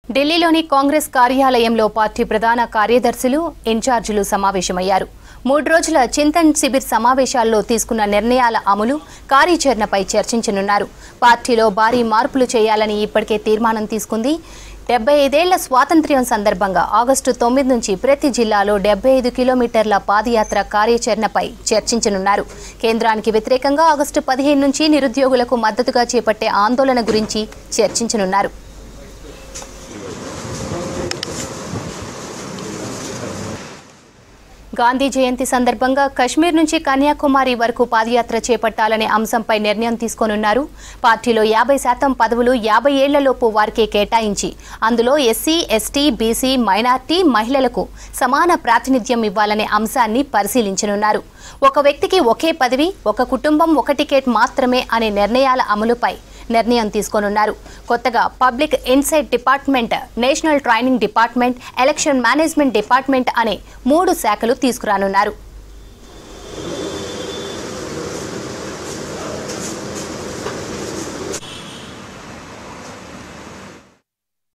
ఢిల్లీలోని కాంగ్రెస్ కార్యాలయంలో పార్టీ ప్రధాన కార్యదర్శులు ఇన్ఛార్జీలు సమావేశమయ్యారు మూడు రోజుల చింతన్ శిబిర్ సమావేశాల్లో తీసుకున్న నిర్ణయాల అమలు కార్యాచరణపై చర్చించనున్నారు పార్టీలో భారీ మార్పులు చేయాలని ఇప్పటికే తీర్మానం తీసుకుంది డెబ్బై ఐదేళ్ల స్వాతంత్ర్యం సందర్భంగా ఆగస్టు తొమ్మిది నుంచి ప్రతి జిల్లాలో డెబ్బై ఐదు కిలోమీటర్ల పాదయాత్ర కార్యాచరణపై చర్చించనున్నారు కేంద్రానికి వ్యతిరేకంగా ఆగస్టు పదిహేను నుంచి నిరుద్యోగులకు మద్దతుగా చేపట్టే ఆందోళన గురించి చర్చించనున్నారు గాంధీ జయంతి సందర్భంగా కశ్మీర్ నుంచి కన్యాకుమారి వరకు పాదయాత్ర చేపట్టాలనే అంశంపై నిర్ణయం తీసుకోనున్నారు పార్టీలో యాభై శాతం పదవులు యాభై ఏళ్లలోపు వారికే కేటాయించి అందులో ఎస్సీ ఎస్టీ బీసీ మైనార్టీ మహిళలకు సమాన ప్రాతినిధ్యం ఇవ్వాలనే అంశాన్ని పరిశీలించనున్నారు ఒక వ్యక్తికి ఒకే పదవి ఒక కుటుంబం ఒక టికెట్ మాత్రమే అనే నిర్ణయాల అమలుపై నిర్ణయం తీసుకోనున్నారు కొత్తగా public insight department national training department election management department అనే మూడు శాఖలు తీసుకురానున్నారు